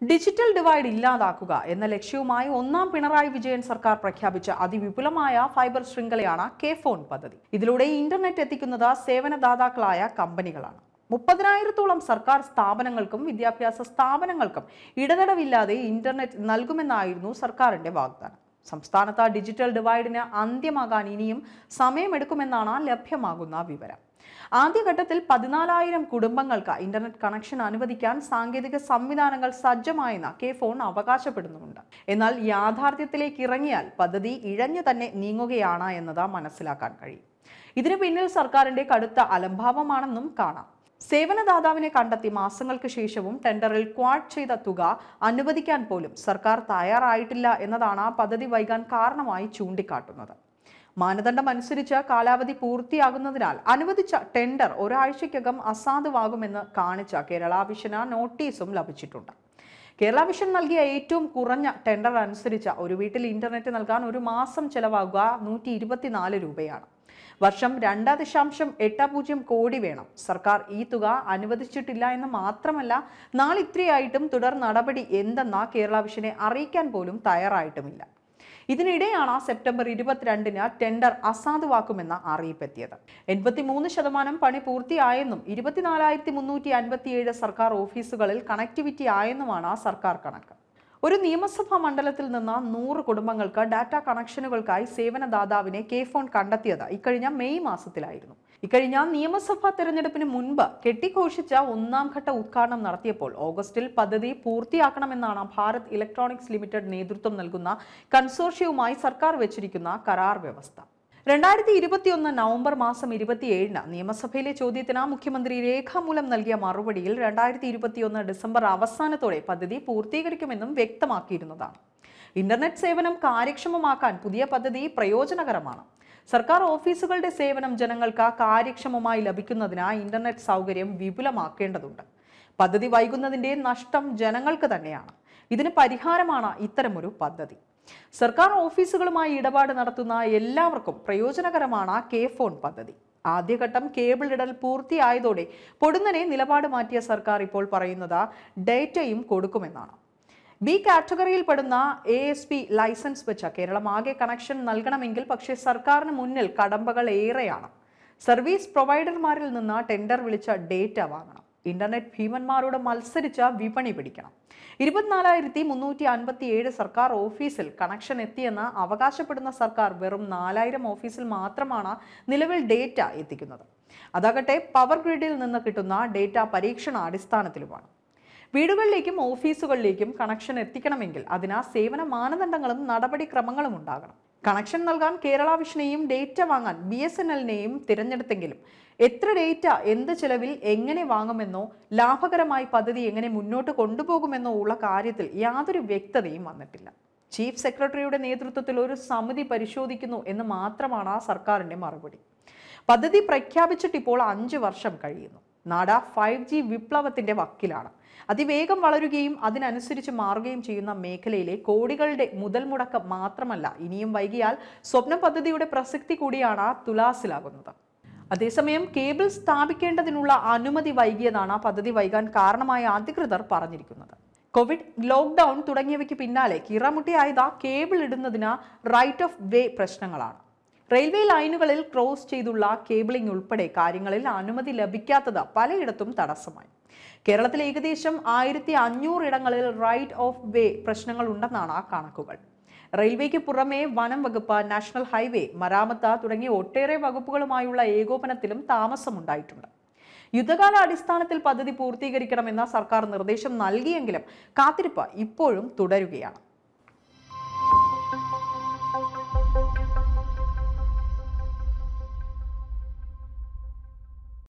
digital divide ഇല്ലാതാക്കുക എന്ന ലക്ഷ്യവുമായി ഒന്നാം പിണറായി വിജയൻ സർക്കാർ പ്രഖ്യാപിച്ച അതിവിപുലമായ ഫൈബർ ശൃംഖലയാണ് കെ ഫോൺ പദ്ധതി ഇതിലൂടെ ഇന്റർനെറ്റ് എത്തിക്കുന്നത് സേവനദാതാക്കളായ കമ്പനികളാണ് മുപ്പതിനായിരത്തോളം സർക്കാർ സ്ഥാപനങ്ങൾക്കും വിദ്യാഭ്യാസ സ്ഥാപനങ്ങൾക്കും ഇടതടവില്ലാതെ ഇന്റർനെറ്റ് നൽകുമെന്നായിരുന്നു സർക്കാരിന്റെ വാഗ്ദാനം സംസ്ഥാനത്ത് ഡിജിറ്റൽ ഡിവൈഡിന് അന്ത്യമാകാൻ ഇനിയും സമയമെടുക്കുമെന്നാണ് ലഭ്യമാകുന്ന വിവരം ആദ്യഘട്ടത്തിൽ പതിനാലായിരം കുടുംബങ്ങൾക്ക് ഇന്റർനെറ്റ് കണക്ഷൻ അനുവദിക്കാൻ സാങ്കേതിക സംവിധാനങ്ങൾ സജ്ജമായെന്ന് കെ ഫോൺ അവകാശപ്പെടുന്നുമുണ്ട് എന്നാൽ യാഥാർത്ഥ്യത്തിലേക്ക് ഇറങ്ങിയാൽ പദ്ധതി ഇഴഞ്ഞു തന്നെ നീങ്ങുകയാണ് എന്നത് മനസ്സിലാക്കാൻ കഴിയും ഇതിനു പിന്നിൽ സർക്കാരിന്റെ കടുത്ത അലംഭാവമാണെന്നും കാണാം സേവനദാതാവിനെ കണ്ടെത്തി മാസങ്ങൾക്ക് ശേഷവും ടെൻഡറിൽ ക്വാഡ് ചെയ്ത തുക അനുവദിക്കാൻ പോലും സർക്കാർ തയ്യാറായിട്ടില്ല എന്നതാണ് പദ്ധതി വൈകാൻ കാരണമായി ചൂണ്ടിക്കാട്ടുന്നത് മാനദണ്ഡം അനുസരിച്ച് കാലാവധി പൂർത്തിയാകുന്നതിനാൽ അനുവദിച്ച ടെൻഡർ ഒരാഴ്ചയ്ക്കകം അസാധുവാകുമെന്ന് കാണിച്ച കേരള വിഷന് നോട്ടീസും ലഭിച്ചിട്ടുണ്ട് കേരള വിഷൻ നൽകിയ ഏറ്റവും കുറഞ്ഞ ടെൻഡർ അനുസരിച്ച് ഒരു വീട്ടിൽ ഇന്റർനെറ്റ് നൽകാൻ ഒരു മാസം ചെലവാകുക നൂറ്റി ഇരുപത്തിനാല് രൂപയാണ് വർഷം രണ്ട് ദശാംശം എട്ട് പൂജ്യം കോടി വേണം സർക്കാർ ഈ തുക അനുവദിച്ചിട്ടില്ല എന്ന് മാത്രമല്ല നാളിത്രയായിട്ടും തുടർ നടപടി എന്തെന്ന കേരള വിഷനെ അറിയിക്കാൻ പോലും തയ്യാറായിട്ടുമില്ല ഇതിനിടെയാണ് സെപ്റ്റംബർ ഇരുപത്തിരണ്ടിന് ടെൻഡർ അസാധുവാക്കുമെന്ന അറിയിപ്പെത്തിയത് എൺപത്തിമൂന്ന് ശതമാനം പണി പൂർത്തിയായെന്നും ഇരുപത്തിനാലായിരത്തി മുന്നൂറ്റി അൻപത്തിയേഴ് സർക്കാർ ഓഫീസുകളിൽ കണക്ടിവിറ്റി ആയെന്നുമാണ് സർക്കാർ കണക്ക് ഒരു നിയമസഭാ മണ്ഡലത്തിൽ നിന്ന് നൂറ് കുടുംബങ്ങൾക്ക് ഡാറ്റ കണക്ഷനുകൾക്കായി സേവനദാതാവിനെ കെ ഫോൺ കണ്ടെത്തിയത് ഇക്കഴിഞ്ഞ മെയ് മാസത്തിലായിരുന്നു ഇക്കഴിഞ്ഞ നിയമസഭാ തെരഞ്ഞെടുപ്പിന് മുൻപ് കെട്ടിഘോഷിച്ച ഒന്നാം ഘട്ട ഉദ്ഘാടനം നടത്തിയപ്പോൾ ഓഗസ്റ്റിൽ പദ്ധതി പൂർത്തിയാക്കണമെന്നാണ് ഭാരത് ഇലക്ട്രോണിക്സ് ലിമിറ്റഡ് നേതൃത്വം നൽകുന്ന കൺസോർഷ്യവുമായി സർക്കാർ വെച്ചിരിക്കുന്ന കരാർ വ്യവസ്ഥ രണ്ടായിരത്തി ഇരുപത്തിയൊന്ന് നവംബർ മാസം ഇരുപത്തിയേഴിന് നിയമസഭയിലെ ചോദ്യത്തിന് മുഖ്യമന്ത്രി രേഖാമൂലം നൽകിയ മറുപടിയിൽ രണ്ടായിരത്തി ഇരുപത്തിയൊന്ന് ഡിസംബർ അവസാനത്തോടെ പദ്ധതി പൂർത്തീകരിക്കുമെന്നും വ്യക്തമാക്കിയിരുന്നതാണ് ഇന്റർനെറ്റ് സേവനം കാര്യക്ഷമമാക്കാൻ പുതിയ പദ്ധതി പ്രയോജനകരമാണ് സർക്കാർ ഓഫീസുകളുടെ സേവനം ജനങ്ങൾക്ക് കാര്യക്ഷമമായി ലഭിക്കുന്നതിന് ഇന്റർനെറ്റ് സൗകര്യം വിപുലമാക്കേണ്ടതുണ്ട് പദ്ധതി വൈകുന്നതിന്റെ നഷ്ടം ജനങ്ങൾക്ക് തന്നെയാണ് ഇതിന് പരിഹാരമാണ് ഇത്തരമൊരു പദ്ധതി സർക്കാർ ഓഫീസുകളുമായി ഇടപാട് നടത്തുന്ന എല്ലാവർക്കും പ്രയോജനകരമാണ് കെ ഫോൺ പദ്ധതി ആദ്യഘട്ടം കേബിൾ ഇടൽ പൂർത്തിയായതോടെ പൊടുന്നനെ നിലപാട് മാറ്റിയ സർക്കാർ ഇപ്പോൾ പറയുന്നത് ഡേറ്റയും കൊടുക്കുമെന്നാണ് ബി കാറ്റഗറിയിൽപ്പെടുന്ന എ എസ് പി ലൈസൻസ് വെച്ച കേരളം ആകെ കണക്ഷൻ നൽകണമെങ്കിൽ പക്ഷേ സർക്കാരിന് മുന്നിൽ കടമ്പകൾ ഏറെയാണ് സർവീസ് പ്രൊവൈഡർമാരിൽ നിന്ന് ടെൻഡർ വിളിച്ച ഡേറ്റ വാങ്ങണം ഇന്റർനെറ്റ് ഭീമന്മാരോട് മത്സരിച്ച് വിപണി പിടിക്കണം ഇരുപത്തിനാലായിരത്തി മുന്നൂറ്റി അൻപത്തി ഏഴ് സർക്കാർ ഓഫീസിൽ കണക്ഷൻ എത്തിയെന്ന് അവകാശപ്പെടുന്ന സർക്കാർ വെറും നാലായിരം ഓഫീസിൽ മാത്രമാണ് നിലവിൽ ഡേറ്റ എത്തിക്കുന്നത് അതാകട്ടെ പവർ ഗ്രിഡിൽ നിന്ന് കിട്ടുന്ന ഡേറ്റ പരീക്ഷണ അടിസ്ഥാനത്തിലുമാണ് വീടുകളിലേക്കും ഓഫീസുകളിലേക്കും കണക്ഷൻ എത്തിക്കണമെങ്കിൽ അതിന് സേവന മാനദണ്ഡങ്ങളും നടപടിക്രമങ്ങളും ഉണ്ടാകണം കണക്ഷൻ നൽകാൻ കേരള വിഷനെയും ഡേറ്റ വാങ്ങാൻ ബി എസ് എൻ എല്ലിനെയും തിരഞ്ഞെടുത്തെങ്കിലും എത്ര ഡേറ്റ എന്ത് ചെലവിൽ എങ്ങനെ വാങ്ങുമെന്നോ ലാഭകരമായി പദ്ധതി എങ്ങനെ മുന്നോട്ട് കൊണ്ടുപോകുമെന്നോ ഉള്ള കാര്യത്തിൽ യാതൊരു വ്യക്തതയും വന്നിട്ടില്ല ചീഫ് സെക്രട്ടറിയുടെ നേതൃത്വത്തിൽ ഒരു സമിതി പരിശോധിക്കുന്നു എന്ന് മാത്രമാണ് ആ സർക്കാരിന്റെ മറുപടി പദ്ധതി പ്രഖ്യാപിച്ചിട്ട് ഇപ്പോൾ അഞ്ച് വർഷം കഴിയുന്നു നാട ഫൈവ് ജി വിപ്ലവത്തിന്റെ വക്കിലാണ് അതിവേഗം വളരുകയും അതിനനുസരിച്ച് മാറുകയും ചെയ്യുന്ന മേഖലയിലെ കോടികളുടെ മുതൽ മുടക്കം മാത്രമല്ല ഇനിയും വൈകിയാൽ സ്വപ്ന പദ്ധതിയുടെ പ്രസക്തി കൂടിയാണ് തുലാസിലാകുന്നത് അതേസമയം കേബിൾ സ്ഥാപിക്കേണ്ടതിനുള്ള അനുമതി വൈകിയതാണ് പദ്ധതി വൈകാൻ കാരണമായ അധികൃതർ പറഞ്ഞിരിക്കുന്നത് കോവിഡ് ലോക്ക്ഡൌൺ തുടങ്ങിയവയ്ക്ക് പിന്നാലെ കിറമുട്ടിയായത് കേബിൾ ഇടുന്നതിന് റൈറ്റ് ഓഫ് വേ പ്രശ്നങ്ങളാണ് റെയിൽവേ ലൈനുകളിൽ ക്രോസ് ചെയ്തുള്ള കേബിളിംഗ് ഉൾപ്പെടെ കാര്യങ്ങളിൽ അനുമതി ലഭിക്കാത്തത് പലയിടത്തും തടസ്സമായി കേരളത്തിൽ ഏകദേശം ആയിരത്തി അഞ്ഞൂറ് ഇടങ്ങളിൽ റൈറ്റ് ഓഫ് വേ പ്രശ്നങ്ങൾ ഉണ്ടെന്നാണ് കണക്കുകൾ റെയിൽവേക്ക് പുറമെ വനം വകുപ്പ് നാഷണൽ ഹൈവേ മരാമത്ത് തുടങ്ങിയ ഒട്ടേറെ വകുപ്പുകളുമായുള്ള ഏകോപനത്തിലും താമസമുണ്ടായിട്ടുണ്ട് യുദ്ധകാല അടിസ്ഥാനത്തിൽ പദ്ധതി പൂർത്തീകരിക്കണമെന്ന സർക്കാർ നിർദ്ദേശം നൽകിയെങ്കിലും കാത്തിരിപ്പ് ഇപ്പോഴും തുടരുകയാണ്